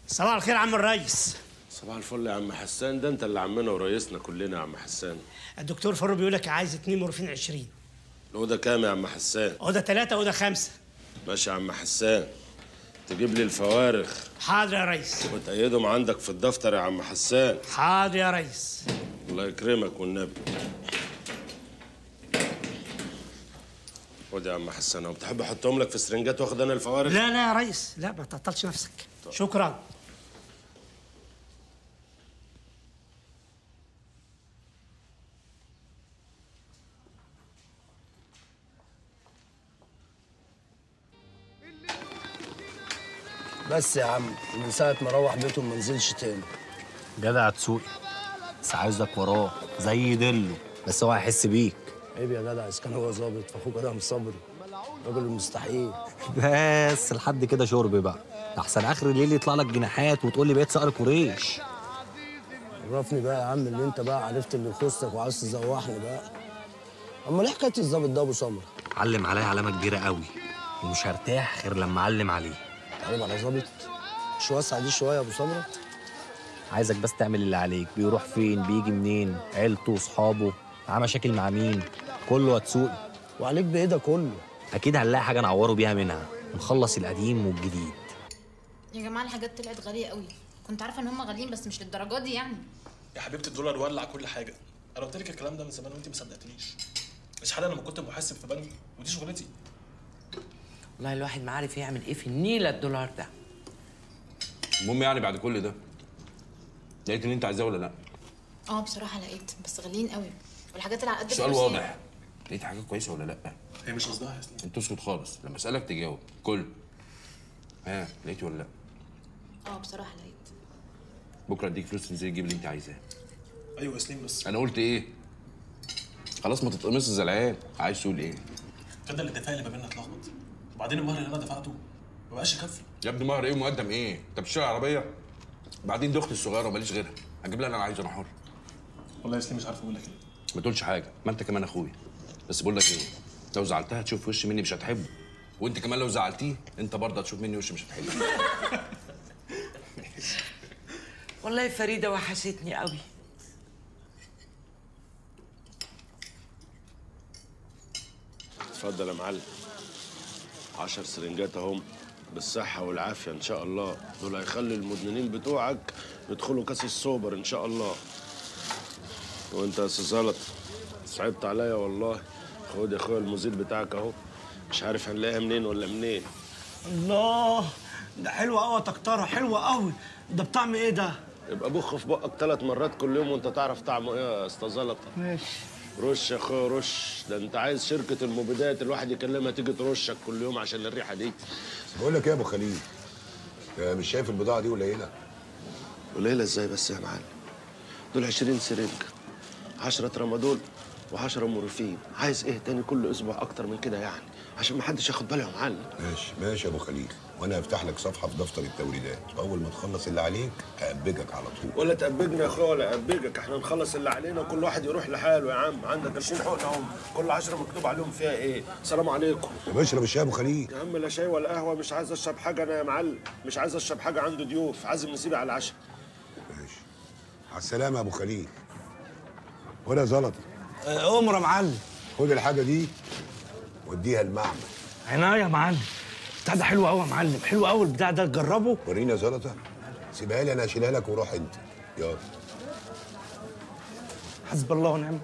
صباح الخير يا عم الريس صباح الفل يا عم حسان ده انت اللي عمنا ورئيسنا كلنا يا عم حسان الدكتور فاروق بيقول لك عايز اتنين مورفين 20 الأوضة كام يا عم حسان اوضه ثلاثه اوضه خمسه ماشي يا عم حسان تجيب لي الفوارغ حاضر يا ريس وتأيدهم عندك في الدفتر يا عم حسان حاضر يا ريس الله يكرمك والنبي خد يا عم حسان هو بتحب احطهم لك في سرنجات واخد انا الفوارغ لا لا يا ريس لا ما تعطلش نفسك شكرا بس يا عم من ساعة ما روح بيته ما نزلش تاني جدع تسوقي بس عايزك وراه زي دلو بس هو هيحس بيك عيب يا جدع اذا كان هو ظابط فاخوك ادهم صبري راجل المستحيل بس لحد كده شرب بقى احسن اخر الليل يطلع لك جناحات وتقول لي بقيت صقر قريش عرفني بقى يا عم اللي انت بقى عرفت اللي يخصك وعايز تزوحني بقى اما ليه حكايه الظابط ده ابو سمره علم عليا علامه كبيره قوي ومش هرتاح غير لما اعلم عليه تعلم على ظابط مش واسع دي شويه يا ابو سمره عايزك بس تعمل اللي عليك بيروح فين بيجي منين عيلته وصحابه معاه مشاكل مع مين كله هتسوقي وعليك بايه ده كله اكيد هنلاقي حاجه نعوره بيها منها نخلص القديم والجديد يا جماعه الحاجات طلعت غاليه قوي كنت عارفه ان هم غاليين بس مش للدرجه دي يعني يا حبيبتي الدولار ولع كل حاجه انا قلت لك الكلام ده من زمان وانت ما صدقتنيش مش حاله لما كنت محاسب في بنك ودي شغلتي والله الواحد ما عارف يعمل ايه في النيله الدولار ده المهم يعني بعد كل ده لقيت اللي انت عايزاه ولا لا؟ اه بصراحه لقيت بس غاليين قوي والحاجات اللي على قد السؤال فلوسي واضح لقيت حاجه كويسه ولا لا؟ هي مش قصدها يا سليم انت اسكت خالص لما اسالك تجاوب كل ها لقيت ولا لا؟ اه بصراحه لقيت بكره اديك فلوس تنزلي تجيب اللي انت عايزاه ايوه يا سليم بس انا قلت ايه؟ خلاص ما تتقمصش زي العيال عايز تقول ايه؟ كده الاتفاق اللي ما بيننا اتلخبط وبعدين المهر اللي انا دفعته ما بقاش يكفي يا ابني مهر ايه ومقدم ايه؟ انت بتشتري عربيه؟ بعدين دي اختي الصغيره وماليش غيرها هجيب لها اللي انا عايزه انا حر والله يا سليم مش عارف اقول لك ايه ما تقولش حاجه ما انت كمان اخويا بس بقول لك ايه لو زعلتها تشوف وش مني مش هتحبه وانت كمان لو زعلتيه انت برضه هتشوف مني وش مش هتحبه والله فريده وحشتني قوي اتفضل يا معلم عشر سرنجات اهم بالصحة والعافية إن شاء الله دول هيخلي المدمنين بتوعك يدخلوا كاس السوبر إن شاء الله وأنت يا أستاذ زلط صعبت عليا والله خد يا أخويا المزيد بتاعك أهو مش عارف هنلاقيها منين ولا منين الله ده حلو قوي يا تكتره حلو قوي ده بطعم ايه ده يبقى بخ في بقك ثلاث مرات كل يوم وأنت تعرف طعمه إيه يا أستاذ زلطة ماشي رش يا أخويا رش ده أنت عايز شركة المبيدات الواحد يكلمها تيجي ترشك كل يوم عشان الريحة دي بقول لك ايه يا ابو خليل آه، مش شايف البضاعه دي قليله قليلة ازاي بس يا معلم دول 20 سرنج 10 ترامادول و10 مورفين عايز ايه تاني كل اسبوع اكتر من كده يعني عشان ما حدش ياخد باله يا معلم ماشي ماشي يا ابو خليل وانا هفتح لك صفحه في دفتر التوريدات اول ما تخلص اللي عليك هأبجك على طول ولا تأبجنا يا اخويا ولا أبجك احنا نخلص اللي علينا كل واحد يروح لحاله يا عم عندك 20 حقنة اهم كل 10 مكتوب عليهم فيها ايه سلام عليكم بشرب الشاي يا ابو خليل يا عم لا شاي ولا قهوة مش عايز اشرب حاجة انا يا معلم مش عايز اشرب حاجة عنده ضيوف عازم نسيبي على العشاء ماشي على السلامه يا ابو خليل ولا زلط عمر يا معلم خد الحاجه دي وديها المعمل عناية يا معلم بتاع ده حلو قوي يا معلم حلو قوي البتاع ده تجربه وريني يا زلطه سيبها لي انا هشيلها لك وروح انت يلا حسب الله ونعم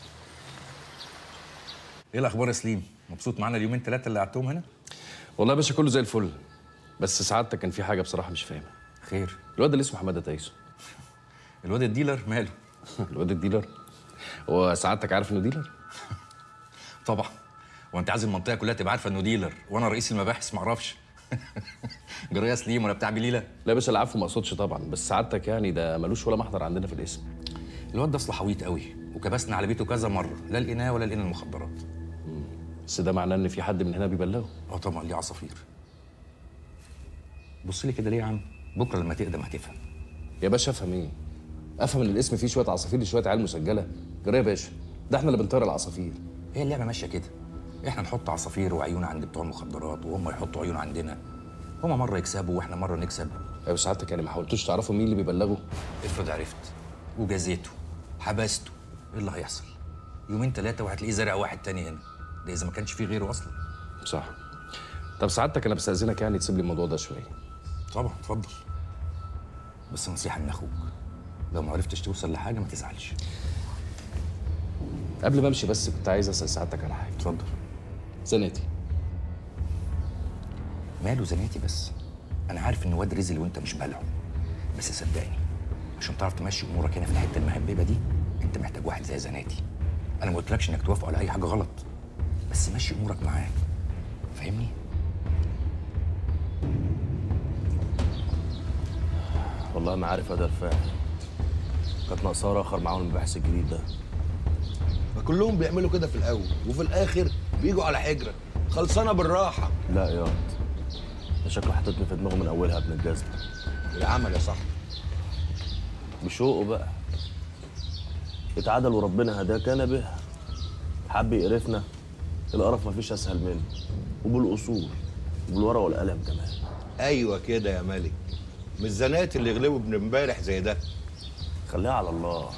ايه الاخبار يا سليم مبسوط معانا اليومين ثلاثه اللي قعدتهم هنا والله يا باشا كله زي الفل بس سعادتك كان في حاجه بصراحه مش فاهمها خير الواد اللي اسمه حماده تايسو الواد الديلر ماله الواد الديلر هو سعادتك عارف انه ديلر طبعا وانت عايز المنطقه كلها تبقى عارفه انه ديلر وانا رئيس المباحث ما اعرفش جرايه سليم ولا بتاع بليله لا يا باشا العفو ما اقصدش طبعا بس سعادتك يعني ده ملوش ولا محضر عندنا في الاسم الواد ده اصل حويط قوي وكبسنا على بيته كذا مره لا لقيناه ولا لقينا المخدرات بس ده معناه ان في حد من هنا بيبلغه اه طبعا ليه عصافير بص لي كده ليه يا عم بكره لما تقدم هتفهم يا باشا افهم ايه افهم ان الاسم فيه شويه عصافير لشويه عيال مسجله جرايه يا باشا ده احنا اللي بنطير العصافير هي اللعبه ماشيه كده احنا نحط عصافير وعيون عند بتوع المخدرات وهم يحطوا عيون عندنا هما مره يكسبوا واحنا مره نكسب ايوه سعادتك يعني ما حاولتوش تعرفوا مين اللي بيبلغه افرض عرفت وجازيته حبسته ايه اللي هيحصل يومين ثلاثه وهتلاقيه زارع واحد تاني هنا ده اذا ما كانش فيه غيره اصلا صح طب سعادتك انا بستاذنك يعني تسيب لي الموضوع ده شويه طبعا اتفضل بس نصيحه من اخوك لو ما عرفتش توصل لحاجه ما تزعلش قبل ما امشي بس كنت عايز اسال سعادتك على حاجه اتفضل زناتي ماله زناتي بس انا عارف ان واد رزل وانت مش بلعه بس صدقني عشان تعرف تمشي امورك هنا في الحته المهببه دي انت محتاج واحد زي زناتي انا ما قلتلكش انك توافق على اي حاجه غلط بس مشي امورك معاه فاهمني والله ما عارف هذا الفعل كانت ناقصاه اخر معاهم المباحث الجديد ده ما كلهم بيعملوا كده في الاول وفي الاخر بيجوا على حجره خلصانه بالراحه لا يا ده شكله حاططني في دماغه من اولها ابن الجزمه العمل يا صاحبي بشوقه بقى اتعدل وربنا هداه كان به حب يقرفنا القرف مفيش اسهل منه وبالاصول وبالورقه والقلم كمان ايوه كده يا ملك مش زنات اللي يغلبوا ابن امبارح زي ده خليها على الله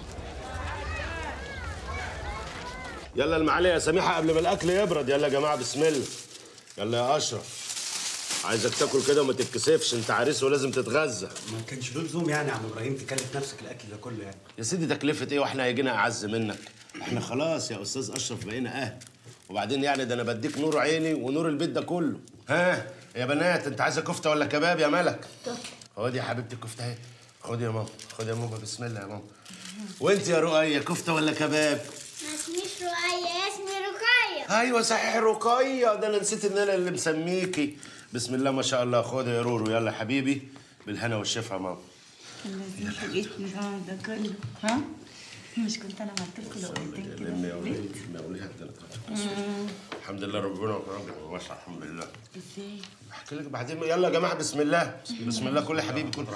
يلا المعالي يا سميحه قبل ما الاكل يبرد يلا يا جماعه بسم الله يلا يا اشرف عايزك تاكل كده وما تتكسفش انت عريس ولازم تتغذى ما كانش له لزوم يعني يا عم ابراهيم تكلف نفسك الاكل ده كله يعني يا سيدي تكلفه ايه واحنا هيجينا اعز منك احنا خلاص يا استاذ اشرف بقينا اهل وبعدين يعني ده انا بديك نور عيني ونور البيت ده كله ها يا بنات انت عايزه كفته ولا كباب يا ملك خد يا حبيبتي الكفته اهي خد يا ماما خد يا ماما بسم الله يا ماما وانت يا رؤية كفته ولا كباب ما اسميش رقية اسمي رقية ايوه صحيح رقية ده انا نسيت ان انا اللي مسميكي بسم الله ما شاء الله خد يا رورو يلا حبيبي بالهنا والشفا يا ماما فوجئتني ده كله ها مش كنت انا عملت لكم لقمتين كده لمي يا في ولاد البيت لمي يا ولاد مم. الحمد لله ربنا وكرمك ما شاء الحمد لله ازاي احكي لك بعدين يلا يا جماعه بسم الله بسم الله كل حبيبي كل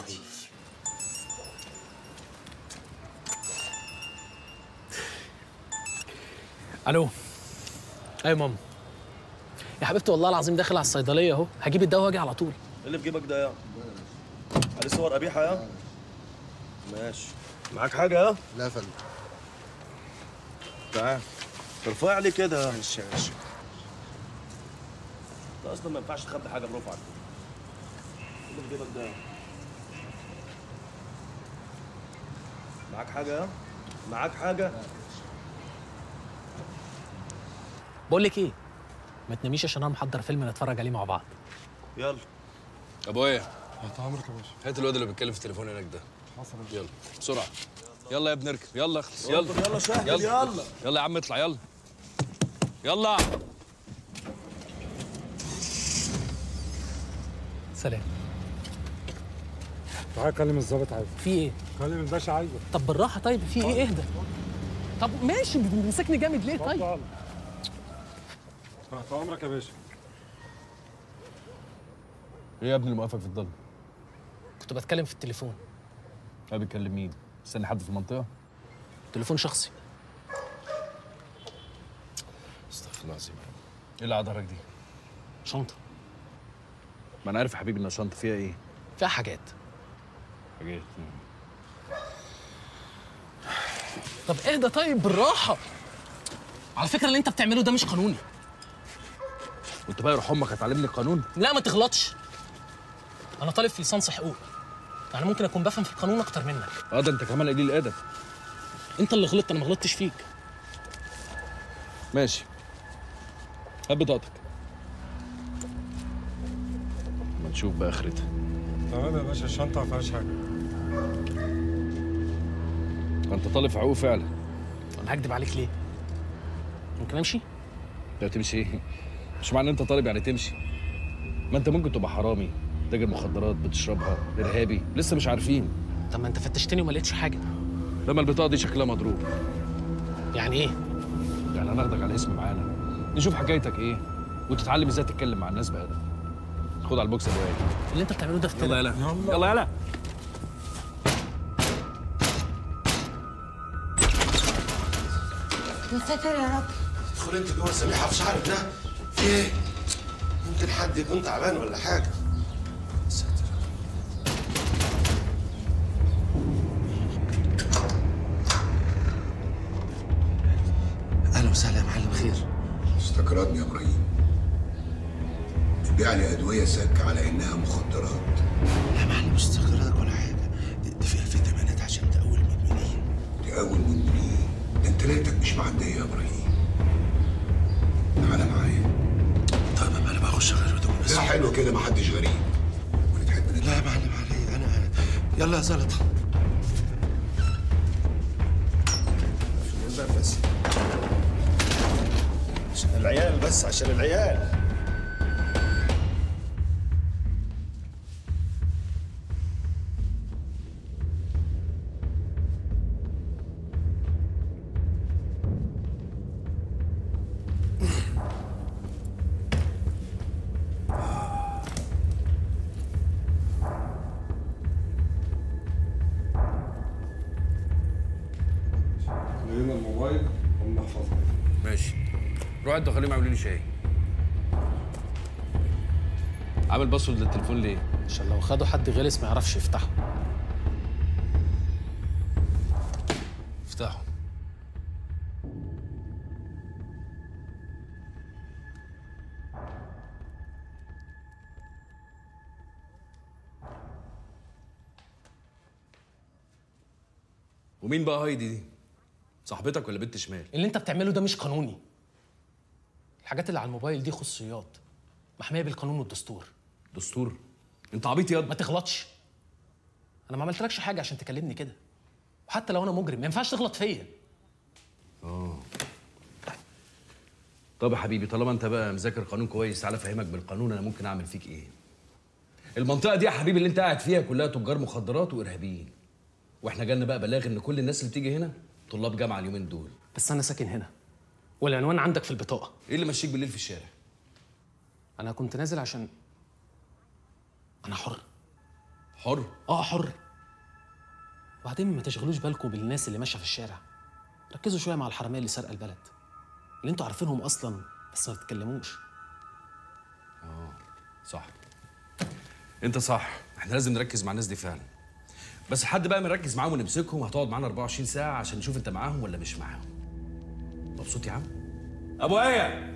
الو ايوه ماما يا حبيبتي والله العظيم داخل على الصيدليه اهو هجيب الدواء واجي على طول ايه اللي في جيبك ده يا عليه صور قبيحه يا ماشي معاك حاجه يا لا يا فندم تعال ارفع لي كده معلش يا باشا ده اصلا ما ينفعش تخبي حاجه برفعك ايه اللي في جيبك ده يا معاك حاجه يا معاك حاجه بقول لك ايه ما تناميش عشان انا محضر فيلم نتفرج عليه مع بعض يلا ابويا تحت امرك يا باشا هات الواد اللي بيتكلم في التليفون هناك ده حصل يلا بسرعه يلا يا ابني اركب يلا اخلص يلا يلا يلا شاهد يلا يلا يا عم اطلع يلا يلا سلام تعال كلم الظابط عايزك في ايه كلم الباشا عايزك طب بالراحه طيب في ايه اهدى طب ماشي بتمسكني جامد ليه طيب اتفضل. تحت امرك يا باشا ايه يا ابني اللي موقفك في الضلمه؟ كنت بتكلم في التليفون لا بيكلم مين؟ مستني حد في المنطقه؟ تليفون شخصي استغفر الله العظيم ايه اللي على ظهرك دي؟ شنطه ما انا عارف يا حبيبي ان الشنطه فيها ايه؟ فيها حاجات حاجات طب اهدى طيب بالراحه على فكره اللي انت بتعمله ده مش قانوني وانت بقى يروح امك هتعلمني القانون؟ لا ما تغلطش انا طالب في ليسانس حقوق يعني ممكن اكون بفهم في القانون اكتر منك اه ده انت كمان قليل الادب انت اللي غلطت انا ما غلطتش فيك ماشي هات بطاقتك ما نشوف بقى اخرتها تمام يا باشا الشنطه ما فيهاش حاجه انت طالب في حقوق فعلا انا هكدب عليك ليه ممكن امشي لا تمشي ايه؟ مش معنى ان انت طالب يعني تمشي ما انت ممكن تبقى حرامي تاجر مخدرات بتشربها ارهابي لسه مش عارفين طب ما انت فتشتني وما لقيتش حاجه لما البطاقه دي شكلها مضروب يعني ايه يعني هناخدك على اسم معانا نشوف حكايتك ايه وتتعلم ازاي تتكلم مع الناس بادب خد على البوكس الواحد اللي انت بتعمله ده في يلا يلا يلا يلا يا ساتر يا رب ادخل انت جوه سميحه في شعرك ده في ايه؟ يمكن حد يكون تعبان ولا حاجه ساتر مستغربني يا ابراهيم تبيع لي ادويه سك على انها مخدرات لا معلم مستغربك ولا حاجه دي, دي فيها فيتامينات عشان تقوي المدمنين تقوي المدمنين ده انت ليلتك مش معديه يا ابراهيم تعالى معايا طيب انا بقى اخش غير هدومي بس لا حلو كده محدش غريب لا يا معلم علي انا يلا يا زلطه عشان الباب بس عشان العيال بس عشان العيال لقينا الموبايل ونحفظه ماشي روح انت خليهم يعملوا لي شاي عامل باسورد للتليفون ليه؟ عشان لو خدوا حد غلس ما يعرفش يفتحه افتحه ومين بقى هايدي دي؟ صاحبتك ولا بنت شمال؟ اللي انت بتعمله ده مش قانوني الحاجات اللي على الموبايل دي خصوصيات محميه بالقانون والدستور دستور انت عبيط ياض ما تغلطش انا ما عملتلكش حاجه عشان تكلمني كده وحتى لو انا مجرم ما ينفعش تغلط فيا اه طب يا حبيبي طالما انت بقى مذاكر قانون كويس تعالى افهمك بالقانون انا ممكن اعمل فيك ايه المنطقه دي يا حبيبي اللي انت قاعد فيها كلها تجار مخدرات وارهابيين واحنا جالنا بقى بلاغ ان كل الناس اللي بتيجي هنا طلاب جامعه اليومين دول بس انا ساكن هنا والعنوان عندك في البطاقه ايه اللي مشيك بالليل في الشارع انا كنت نازل عشان انا حر حر اه حر وبعدين ما تشغلوش بالكم بالناس اللي ماشيه في الشارع ركزوا شويه مع الحراميه اللي سارقه البلد اللي انتوا عارفينهم اصلا بس ما بتتكلموش اه صح انت صح احنا لازم نركز مع الناس دي فعلا بس لحد بقى ما نركز معاهم ونمسكهم هتقعد معانا 24 ساعه عشان نشوف انت معاهم ولا مش معاهم مبسوط يا عم ابو ايه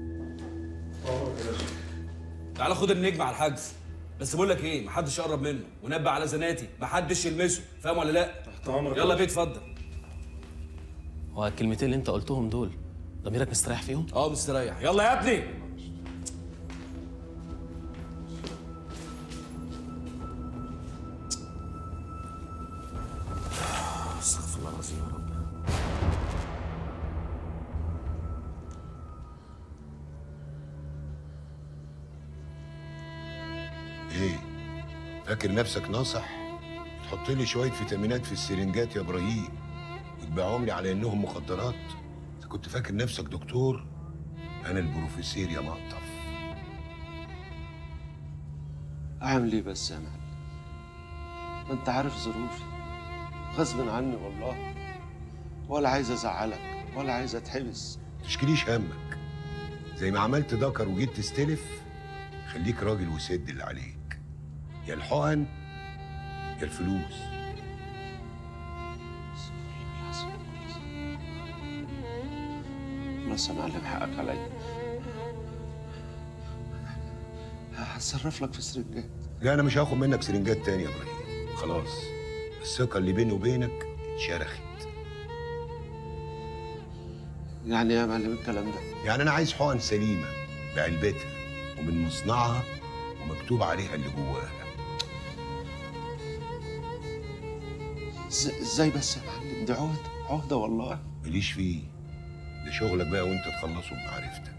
تعالى خد النجم على الحجز بس بقول لك ايه محدش يقرب منه ونبه على زناتي محدش يلمسه فاهم ولا لا أمرك يا يلا باشا. بيه اتفضل هو الكلمتين اللي انت قلتهم دول ضميرك مستريح فيهم اه مستريح يلا يا ابني استغفر الله العظيم يا رب ايه فاكر نفسك ناصح تحط لي شويه فيتامينات في السرنجات يا ابراهيم وتبيعهم لي على انهم مخدرات انت كنت فاكر نفسك دكتور انا البروفيسير يا مقطف اعمل ايه بس يا معلم ما انت عارف ظروفي غصب عني والله ولا عايز ازعلك ولا عايز اتحبس تشكيليش همك زي ما عملت دكر وجيت تستلف خليك راجل وسد اللي عليك يا الحقن يا الفلوس بس يا معلم حقك عليا هتصرف لك في سرنجات لا انا مش هاخد منك سرنجات تاني يا ابراهيم خلاص الثقه اللي بيني وبينك اتشرخت يعني إيه يا معلم الكلام ده يعني انا عايز حقن سليمه بعلبتها ومن مصنعها ومكتوب عليها اللي جواها إز- ازاي بس يا معلم دي عهده عهده والله ماليش فيه ده شغلك بقى وانت تخلصه بمعرفتك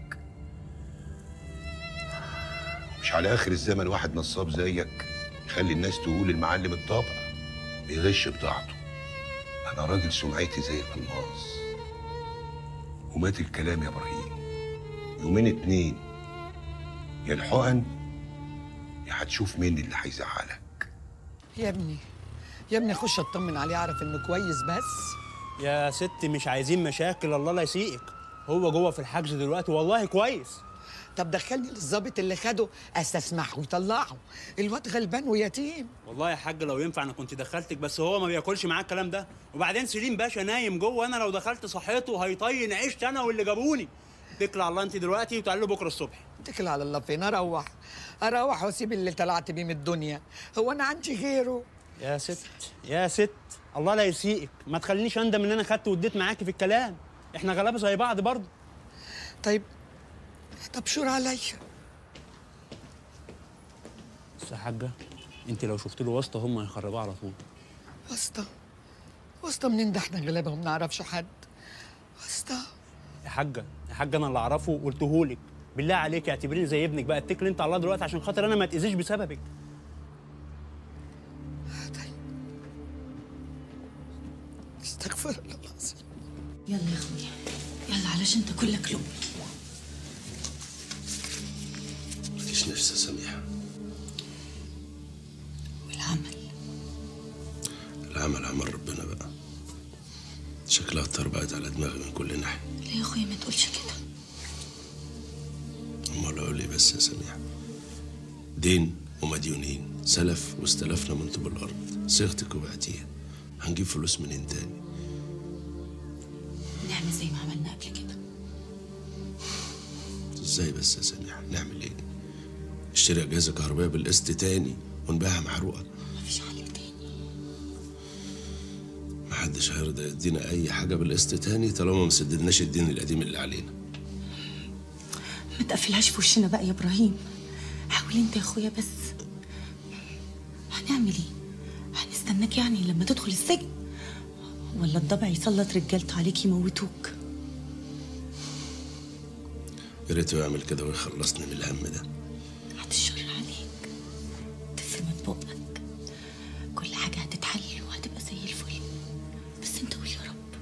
مش على اخر الزمن واحد نصاب زيك يخلي الناس تقول المعلم الطابع بيغش بضاعته انا راجل سمعتي زي القناص ومات الكلام يا ابراهيم يومين اتنين يا الحقن يا هتشوف مين اللي هيزعلك يا ابني يا ابني خش اطمن عليه اعرف انه كويس بس يا ستي مش عايزين مشاكل الله لا يسيئك هو جوه في الحجز دلوقتي والله كويس طب دخلني للظابط اللي خده استسمحه ويطلعه الواد غلبان ويتيم والله يا حاج لو ينفع انا كنت دخلتك بس هو ما بياكلش معاه الكلام ده وبعدين سليم باشا نايم جوه انا لو دخلت صحيته هيطين عيشت انا واللي جابوني اتكل على الله انت دلوقتي وتعالي له بكره الصبح اتكل على الله فين اروح اروح واسيب اللي طلعت بيه من الدنيا هو انا عندي غيره يا ست يا ست الله لا يسيئك ما تخلينيش اندم ان انا خدت واديت معاكي في الكلام احنا غلابه زي بعض برضه طيب طب شور عليا بس يا حاجه انت لو شفت له واسطه هم هيخربوها على طول واسطة واسطة منين ده احنا غلابة وما نعرفش حد واسطة يا حاجه يا حاجه انا اللي اعرفه قلتهولك بالله عليك اعتبريني زي ابنك بقى اتكل انت على الله دلوقتي عشان خاطر انا ما اتاذيش بسببك استغفر الله العظيم يلا يا اخويا يلا علشان انت كلك لب مفيش نفس يا سميحة والعمل العمل عمل ربنا بقى شكلها اتربعت على دماغي من كل ناحية لا يا اخويا ما تقولش كده امال اقول ايه بس يا سميحة دين ومديونين سلف واستلفنا من طوب الارض صيغتك وبعتيها هنجيب فلوس منين تاني نعمل زي ما عملنا قبل كده ازاي بس يا سميحة نعمل ايه اشتري اجهزة كهربائية بالقسط تاني ونبيعها محروقة مفيش حل تاني محدش هيرضى يدينا اي حاجة بالقسط تاني طالما ما سددناش الدين القديم اللي علينا ما تقفلهاش في وشنا بقى يا ابراهيم حاول انت يا اخويا بس هنعمل ايه هنستناك يعني لما تدخل السجن ولا الضبع يسلط رجالته عليك يموتوك يا ريته يعمل كده ويخلصني من الهم ده بعد الشر عليك تف من بقك كل حاجة هتتحل وهتبقى زي الفل بس انت قول يا رب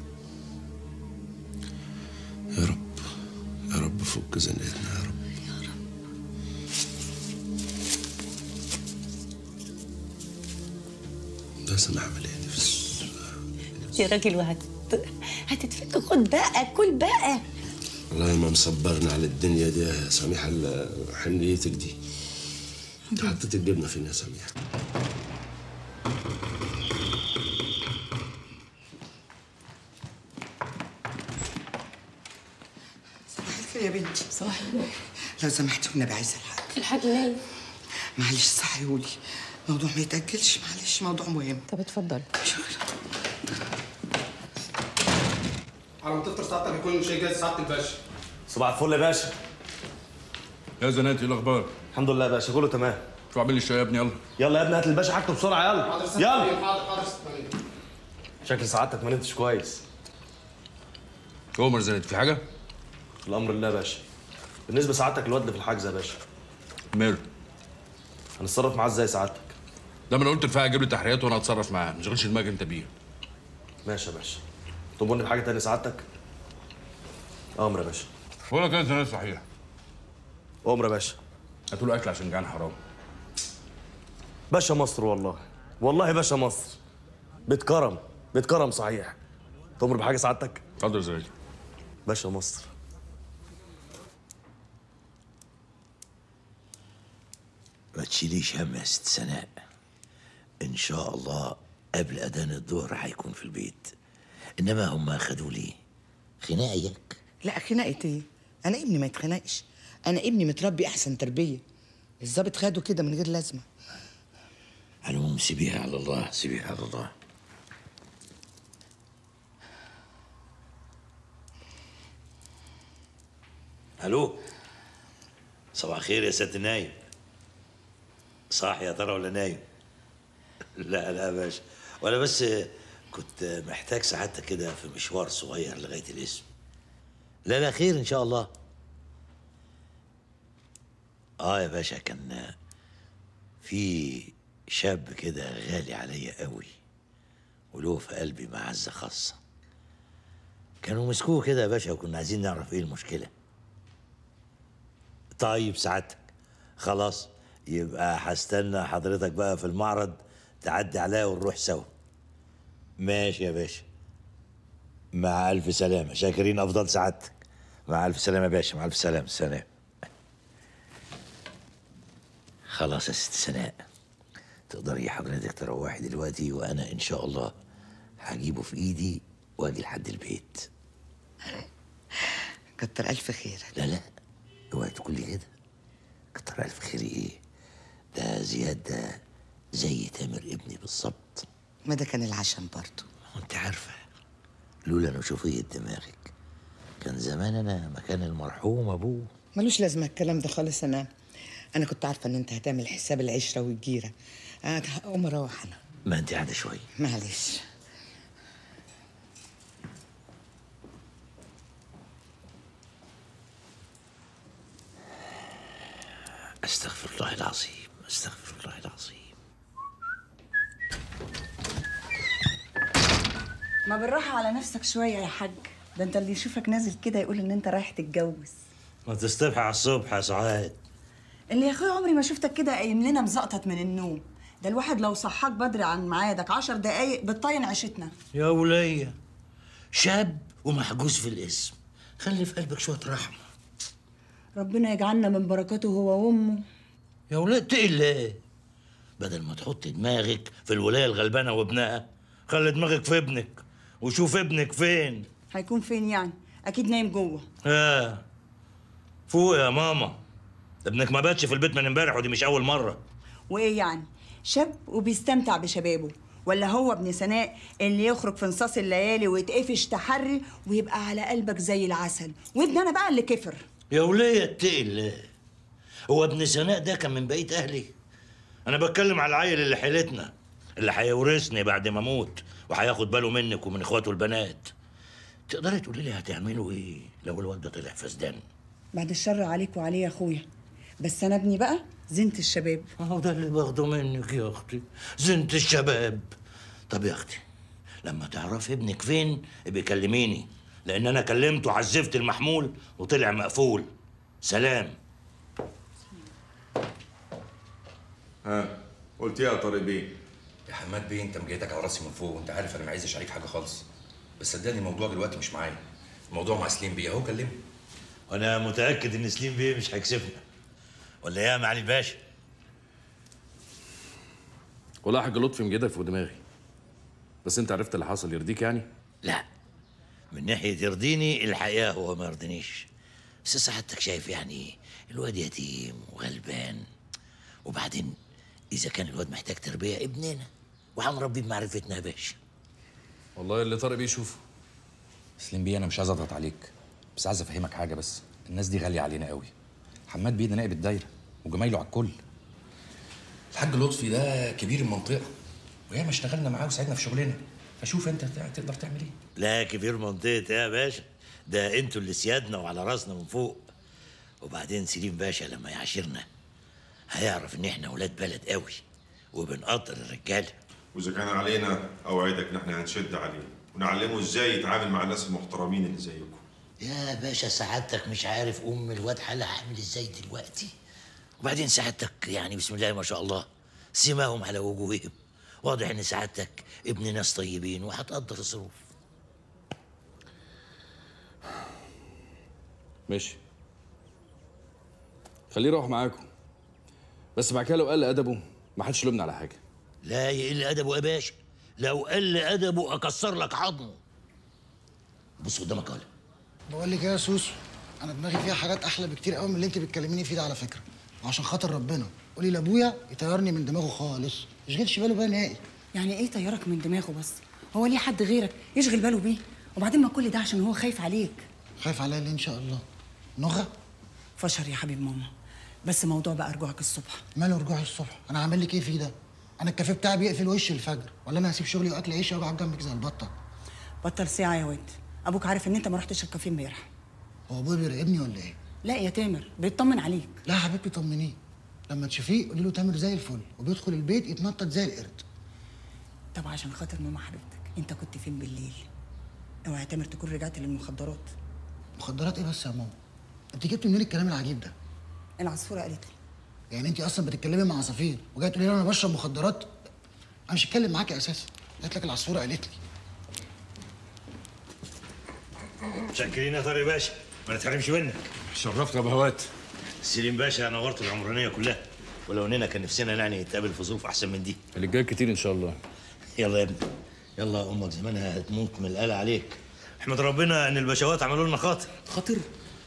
يا رب يا رب فك زنقتنا يا رب بس انا اعمل ايه نفسي يا راجل وهت هتتفك خد بقى كل بقى والله ما مصبرنا على الدنيا دي يا سميحة إلا حنيتك دي انت حطيت الجبنة فين يا سميحة صباح الخير يا بنتي صباح لو سمحتي والنبي عايزه الحاج الحاج نايم معلش صحيولي موضوع ما يتاجلش معلش موضوع مهم طب اتفضل على ما تفطر ساعتك يكون شيء جاهز سعاده الباشا صباح الفل يا باشا يا زناتي ايه الاخبار؟ الحمد لله يا باشا كله تمام شو عامل لي الشاي يا ابني يلا يلا يا ابني هات الباشا حاجته بسرعه يلا حاضر ست يلا ملايين، حاضر حاضر ست ملايين. شكل سعادتك ما نمتش كويس عمر زناتي في حاجه؟ الامر لله يا باشا بالنسبه سعادتك الواد اللي في الحجز يا باشا ماله؟ هنتصرف معاه ازاي سعادتك ده ما انا قلت الفقه جيب لي تحريات وانا هتصرف معاه ما تشغلش دماغك انت بيه ماشي يا باشا تؤمرني بحاجه تانية سعادتك امر يا باشا ولا كان زناتي صحيح امر يا باشا هاتوا له اكل عشان جعان حرام باشا مصر والله والله باشا مصر بتكرم بتكرم صحيح تؤمر بحاجه سعادتك اتفضل يا زناتي باشا مصر ما تشيليش هم يا ست سناء ان شاء الله قبل اذان الظهر هيكون في البيت انما هم اخدوا لي خناقيك لا خناقة ايه انا ابني ما يتخنقش انا ابني متربي احسن تربيه الظابط خده كده من غير لازمه على العموم سيبيها على الله سيبيها على الله الو صباح الخير يا سيادة النايم صاحي يا ترى ولا نايم لا لا يا باشا ولا بس كنت محتاج سعادتك كده في مشوار صغير لغاية الاسم لا لا خير ان شاء الله اه يا باشا كان في شاب كده غالي عليا قوي وله في قلبي معزة خاصة كانوا مسكوه كده يا باشا وكنا عايزين نعرف ايه المشكلة طيب سعادتك خلاص يبقى هستنى حضرتك بقى في المعرض تعدي عليا ونروح سوا ماشي يا باشا مع ألف سلامة شاكرين أفضل سعادتك مع ألف سلامة يا باشا مع ألف سلامة سلام خلاص يا ست سناء تقدري حضرتك تروحي دلوقتي وأنا إن شاء الله هجيبه في إيدي وأجي لحد البيت كتر الف خيرك لا لا اوعي تقولي كده كتر الف خيري ايه ده زياد ده زي تامر ابني بالظبط ما ده كان العشم برضه وانت عارفه لولا نشوفية دماغك كان زمان انا مكان المرحوم ابوه ملوش لازمه الكلام ده خالص انا انا كنت عارفه ان انت هتعمل حساب العشره والجيره أنا هقوم اروح انا ما انت قاعده شويه معلش استغفر الله العظيم استغفر الله العظيم ما بالراحة على نفسك شوية يا حاج ده انت اللي يشوفك نازل كده يقول ان انت رايح تتجوز ما تصطبح على الصبح يا سعاد اللي يا اخويا عمري ما شفتك كده قايم لنا مزقطط من النوم ده الواحد لو صحاك بدري عن ميعادك عشر دقايق بتطين عيشتنا يا ولية شاب ومحجوز في الاسم خلي في قلبك شويه رحمه ربنا يجعلنا من بركاته هو وامه يا ولاد الله بدل ما تحط دماغك في الولايه الغلبانه وابنها خلي دماغك في ابنك وشوف ابنك فين هيكون فين يعني اكيد نايم جوه اه فوق يا ماما ابنك ما باتش في البيت من امبارح ودي مش اول مره وايه يعني شاب وبيستمتع بشبابه ولا هو ابن سناء اللي يخرج في نصاص الليالي ويتقفش تحري ويبقى على قلبك زي العسل وابن انا بقى اللي كفر يا ولية اتقي الله هو ابن سناء ده كان من بقيه اهلي انا بتكلم على العيل اللي حيلتنا اللي هيورثني بعد ما اموت وهياخد باله منك ومن اخواته البنات تقدري تقولي لي هتعملوا ايه لو الواد ده طلع فسدان بعد الشر عليك وعليه يا اخويا بس انا ابني بقى زينة الشباب اهو ده اللي باخده منك يا اختي زينة الشباب طب يا اختي لما تعرفي ابنك فين ابقي كلميني لان انا كلمته وعزفت المحمول وطلع مقفول سلام ها قلت ايه يا طارق بيه يا حماد بيه انت مجيتك على راسي من فوق وانت عارف انا ما عايزش عليك حاجه خالص بس صدقني الموضوع دلوقتي مش معايا الموضوع مع سليم بيه اهو كلمه وانا متاكد ان سليم بيه مش هيكسفنا ولا ايه يا معالي الباشا والله يا حاج لطفي مجيدك في دماغي بس انت عرفت اللي حصل يرضيك يعني لا من ناحيه يرضيني الحقيقه هو ما يرضينيش بس سعادتك شايف يعني الواد يتيم وغلبان وبعدين اذا كان الواد محتاج تربيه ابننا وهنربيه بمعرفتنا يا باشا والله اللي طارق بيه يشوفه سليم بيه انا مش عايز اضغط عليك بس عايز افهمك حاجه بس الناس دي غاليه علينا قوي حماد بيه ده نائب الدايره وجمايله على الكل الحاج لطفي ده كبير المنطقه وياما اشتغلنا معاه وساعدنا في شغلنا فشوف انت تع- تقدر تعمل ايه لا كبير منطقة يا باشا ده انتوا اللي سيادنا وعلى راسنا من فوق وبعدين سليم باشا لما يعاشرنا هيعرف ان احنا ولاد بلد قوي وبنقدر الرجاله واذا كان علينا اوعدك ان احنا هنشد عليه ونعلمه ازاي يتعامل مع الناس المحترمين اللي زيكم يا باشا سعادتك مش عارف ام الواد حالها عامل ازاي دلوقتي وبعدين سعادتك يعني بسم الله ما شاء الله سماهم على وجوههم واضح ان سعادتك ابن ناس طيبين وهتقدر الظروف ماشي خليه يروح معاكم بس بعد كده لو قل ادبه ما حدش يلومنا على حاجه لا يقل ادبه يا باشا لو قل ادبه اكسر لك عظمه بص قدامك ولا بقول لك ايه يا سوسو انا دماغي فيها حاجات احلى بكتير قوي من اللي انت بتكلميني فيه ده على فكره وعشان خاطر ربنا قولي لابويا يطيرني من دماغه خالص ما يشغلش باله بقى نهائي يعني ايه طيارك من دماغه بس هو ليه حد غيرك يشغل باله بيه وبعدين ما كل ده عشان هو خايف عليك خايف عليا ليه ان شاء الله نغى فشر يا حبيب ماما بس موضوع بقى رجوعك الصبح ماله رجوعي الصبح انا عامل لك ايه فيه ده انا الكافيه بتاعي بيقفل وش الفجر ولا انا هسيب شغلي واكل عيشي واقعد جنبك زي البطه بطل ساعه يا واد ابوك عارف ان انت ما رحتش الكافيه امبارح هو ابويا بيراقبني ولا ايه لا يا تامر بيطمن عليك لا يا حبيبتي طمنيه لما تشوفيه قولي له تامر زي الفل وبيدخل البيت يتنطط زي القرد طب عشان خاطر ماما حبيبتك انت كنت فين بالليل اوعى يا تامر تكون رجعت للمخدرات مخدرات ايه بس يا ماما انت جبت منين الكلام العجيب ده العصفوره قالت لي يعني انت اصلا بتتكلمي مع عصافير وجايه تقولي لي انا بشرب مخدرات انا مش هتكلم معاكي اساسا قالت لك العصفوره قالت لي شاكرين يا طارق باشا ما نتحرمش منك شرفت يا بهوات سليم باشا نورت العمرانيه كلها ولو اننا كان نفسنا يعني نتقابل في ظروف احسن من دي اللي جاي كتير ان شاء الله يلا يا ابني يلا امك زمانها هتموت من القلق عليك احمد ربنا ان البشوات عملوا لنا خاطر خاطر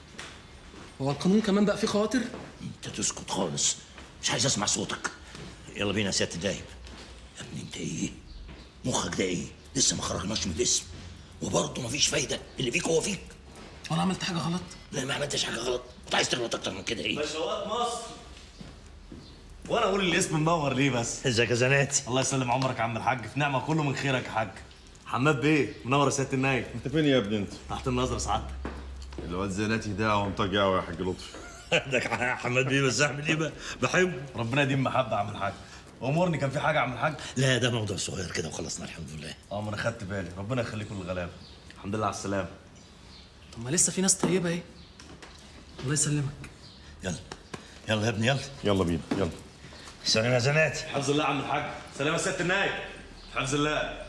هو القانون كمان بقى فيه خواطر انت تسكت خالص مش عايز اسمع صوتك يلا بينا يا سياده النايب يا ابني انت ايه مخك ده ايه لسه ما خرجناش من الاسم وبرضه مفيش فايده اللي فيك هو فيك وانا عملت حاجه غلط لا ما عملتش حاجه غلط انت عايز تغلط اكتر من كده ايه باشوات مصر وانا اقول الاسم منور ليه بس ازيك يا زناتي الله يسلم عمرك يا عم الحاج في نعمه كله من خيرك يا حاج حماد بيه منور يا سياده النايب انت فين يا ابني انت؟ تحت النظر سعادتك الواد زناتي ده ومطاجع قوي يا حاج لطفي عندك يا حماد بيه بس اعمل ايه بقى بحبه ربنا يديم محبه يا عم الحاج امورني كان في حاجه يا عم الحاج لا ده موضوع صغير كده وخلصنا الحمد لله اه ما انا خدت بالي ربنا يخليكم للغلابه الحمد لله على السلامه طب ما لسه في ناس طيبه اهي الله يسلمك يلا يلا يا ابني يلا يلا بينا يلا سلام يا زناتي حفظ الله يا عم الحاج سلام يا سياده النايب حفظ الله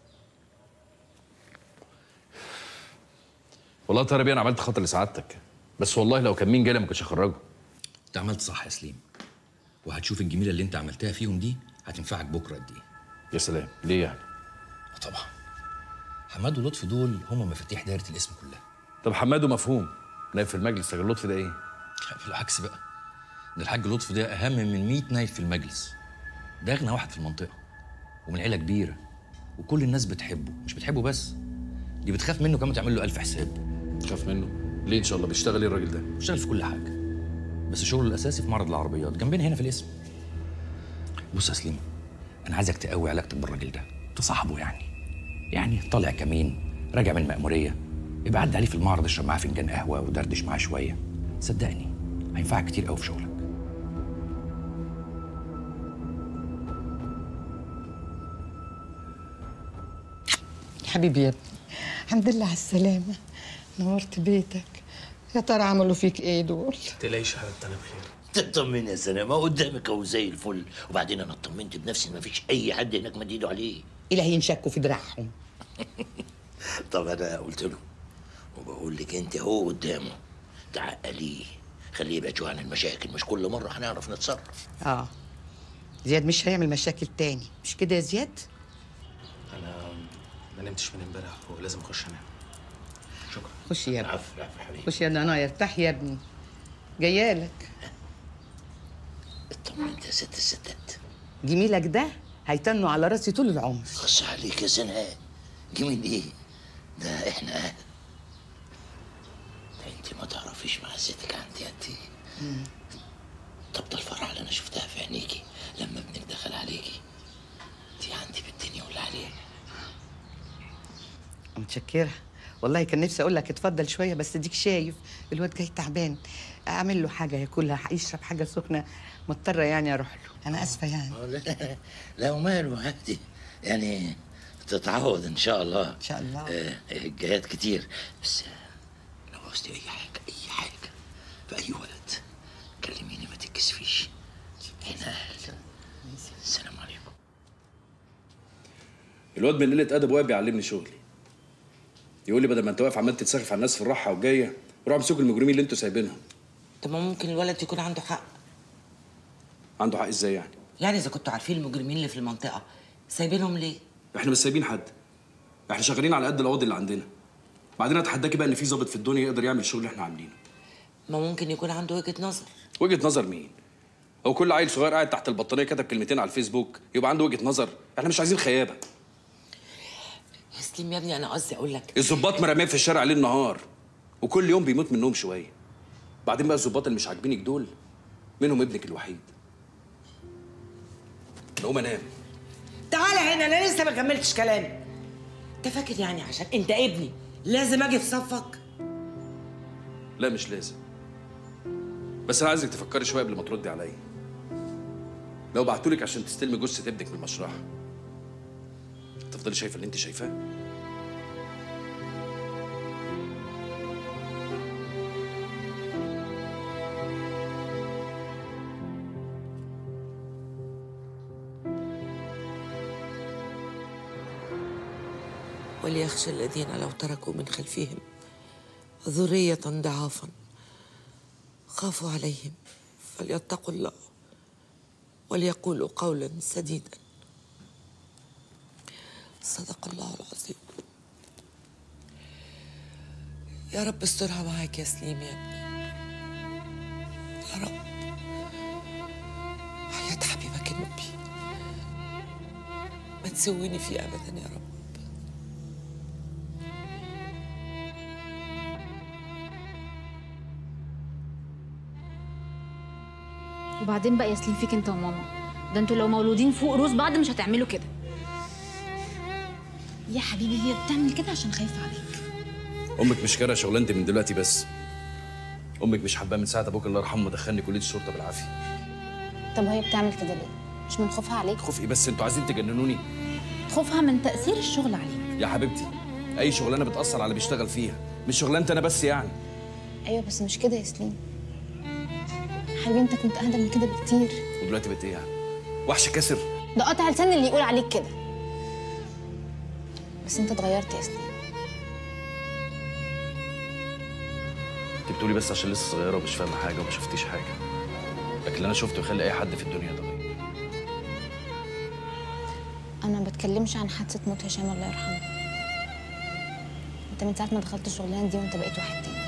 والله يا طارق انا عملت خطر لسعادتك بس والله لو كان مين جالي ما كنتش هخرجه انت عملت صح يا سليم وهتشوف الجميله اللي انت عملتها فيهم دي هتنفعك بكره قد ايه يا سلام ليه يعني طبعا حماد ولطفي دول هم مفاتيح دايره الاسم كلها طب حماده مفهوم نايب في المجلس لكن لطفي ده ايه بالعكس بقى ده الحاج لطفي ده اهم من 100 نايب في المجلس ده اغنى واحد في المنطقه ومن عيله كبيره وكل الناس بتحبه مش بتحبه بس دي بتخاف منه كمان تعمل له ألف حساب تخاف منه ليه ان شاء الله بيشتغل ايه الراجل ده بيشتغل في كل حاجه بس شغله الاساسي في معرض العربيات جنبنا هنا في الاسم بص يا سليم انا عايزك تقوي علاقتك بالراجل ده تصاحبه يعني يعني طالع كمين راجع من المأمورية يبقى عدي عليه في المعرض اشرب معاه فنجان قهوة ودردش معاه شوية صدقني هينفعك كتير قوي في شغلك حبيبي يا ابني الحمد لله على السلامة نورت بيتك يا ترى عملوا فيك ايه دول؟ تلاقيش يا حبيبتي انا بخير تطمن يا سلام اهو قدامك اهو زي الفل وبعدين انا اطمنت بنفسي ان مفيش اي حد هناك مد ايده عليه إلهي ينشكوا في دراعهم طب انا قلت له وبقول لك انت اهو قدامه تعقليه خليه يبعد شويه عن المشاكل مش كل مره هنعرف نتصرف اه زياد مش هيعمل مشاكل تاني مش كده يا زياد؟ انا ما نمتش من امبارح ولازم اخش انام شكرا خش يا ابني عفو عفو حبيبي خش يا ابني انا ارتاح يا ابني جايالك اطمنت يا ست الستات جميلك ده هيتنوا على راسي طول العمر خص عليك يا سناء جميل ايه ده احنا اهل ده انت ما تعرفيش معزتك عندي قد ايه طب ده الفرحه اللي انا شفتها في عينيكي لما ابنك دخل عليكي دي عندي بالدنيا واللي عليها متشكرة والله كان نفسي اقول لك اتفضل شويه بس ديك شايف الواد جاي تعبان اعمل له حاجه ياكلها يشرب حاجه سخنه مضطره يعني اروح له انا اسفه يعني آه، لا لا وماله عادي يعني تتعود ان شاء الله ان شاء الله آه الجهات كتير بس آه، لو عوزتي اي حاجه اي حاجه في اي وقت كلميني ما تتكسفيش هنا اهل السلام عليكم الواد من قله ادب واقف بيعلمني شغلي يقول لي بدل ما انت واقف عمال تتسخف على الناس في الراحه والجايه روح امسكوا المجرمين اللي انتوا سايبينهم طب ما ممكن الولد يكون عنده حق عنده حق ازاي يعني يعني اذا كنتوا عارفين المجرمين اللي في المنطقه سايبينهم ليه احنا مش سايبين حد احنا شغالين على قد القواضي اللي عندنا بعدين اتحداكي بقى ان في ظابط في الدنيا يقدر يعمل الشغل اللي احنا عاملينه ما ممكن يكون عنده وجهه نظر وجهه نظر مين هو كل عيل صغير قاعد تحت البطانيه كتب كلمتين على الفيسبوك يبقى عنده وجهه نظر احنا مش عايزين خيابه يا سليم يا ابني انا قصدي اقول لك الظباط مرميين في الشارع ليل نهار وكل يوم بيموت منهم شويه بعدين بقى الظباط اللي مش عاجبينك دول منهم ابنك الوحيد نقوم انام تعالى هنا انا لسه ما كملتش كلامي انت فاكر يعني عشان انت ابني لازم اجي في صفك لا مش لازم بس انا عايزك تفكري شويه قبل ما تردي عليا لو بعتولك عشان تستلمي جثه ابنك من المشرحه تفضلي شايفه اللي انت شايفاه وليخشى الذين لو تركوا من خلفهم ذرية ضعافا خافوا عليهم فليتقوا الله وليقولوا قولا سديدا صدق الله العظيم يا رب استرها معاك يا سليم يا ابني يا رب حياة حبيبك النبي ما تسويني فيه ابدا يا رب وبعدين بقى ياسلين فيك انت وماما ده انتوا لو مولودين فوق روس بعض مش هتعملوا كده يا حبيبي هي بتعمل كده عشان خايفه عليك امك مش كاره شغلانتي من دلوقتي بس امك مش حباه من ساعه ابوك الله يرحمه دخلني كليه الشرطه بالعافيه طب وهي بتعمل كده ليه مش من خوفها عليك خوف ايه بس انتوا عايزين تجننوني خوفها من تاثير الشغل عليك يا حبيبتي اي شغلانه بتاثر على اللي بيشتغل فيها مش شغلانتي انا بس يعني ايوه بس مش كده يا ياسلين حبيبي انت كنت اهدى من كده بكتير ودلوقتي بقيت ايه يعني وحش كاسر ده قطع لسان اللي يقول عليك كده بس انت اتغيرت يا ياسلين انت بتقولي بس عشان لسه صغيره ومش فاهمه حاجه وما شفتيش حاجه لكن اللي انا شفته يخلي اي حد في الدنيا يتغير انا ما بتكلمش عن حادثه موت هشام الله يرحمه انت من ساعه ما دخلت الشغلانه دي وانت بقيت واحد تاني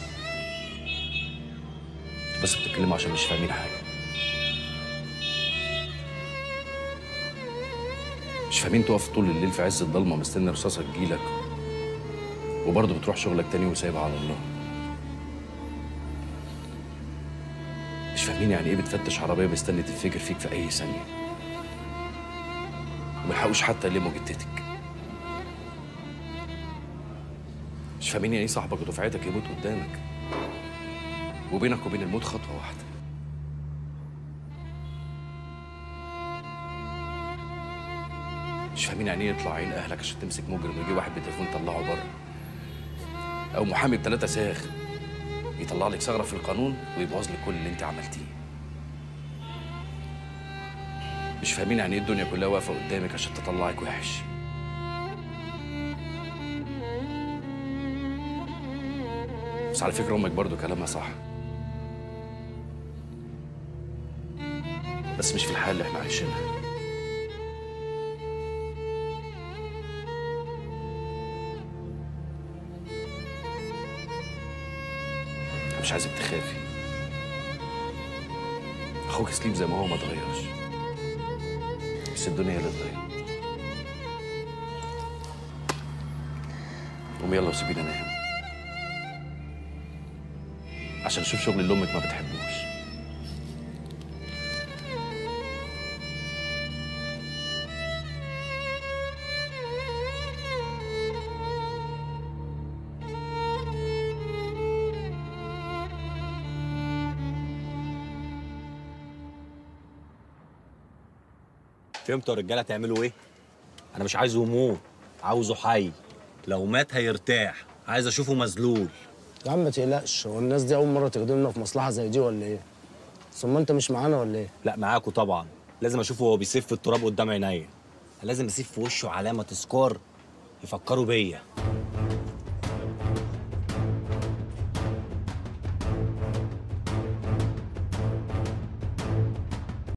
انتوا بس بتتكلموا عشان مش فاهمين حاجه مش فاهمين تقف طول الليل في عز الضلمه مستني رصاصه تجيلك وبرضه بتروح شغلك تاني وسايبها على الله مش فاهمين يعني ايه بتفتش عربيه مستني تنفجر فيك في اي ثانيه وملحقوش حتى يلموا جتتك مش فاهمين يعني ايه صاحبك ودفعتك يموت قدامك وبينك وبين الموت خطوه واحده مش فاهمين يعني ايه يطلع عين اهلك عشان تمسك مجرم ويجي واحد بالتليفون يطلعه بره او محامي بثلاثه ساغ يطلع لك ثغره في القانون ويبوظ لك كل اللي انت عملتيه مش فاهمين يعني ايه الدنيا كلها واقفه قدامك عشان تطلعك وحش بس على فكره امك برضو كلامها صح بس مش في الحال اللي احنا عايشينها أنا مش عايزك تخافي اخوك سليم زي ما هو ما اتغيرش بس الدنيا هي اللي اتغيرت قومي يلا وسيبيني انام عشان اشوف شغل اللي امك ما بتحبوش فهمتوا يا رجاله تعملوا ايه؟ انا مش عايزه يموت عاوزه حي لو مات هيرتاح عايز اشوفه مذلول يا عم ما تقلقش هو الناس دي اول مره تخدمنا في مصلحه زي دي ولا ايه ثم انت مش معانا ولا ايه لا معاكوا طبعا لازم اشوفه وهو بيسيف في التراب قدام عينيا لازم اسيب في وشه علامه تذكار يفكروا بيا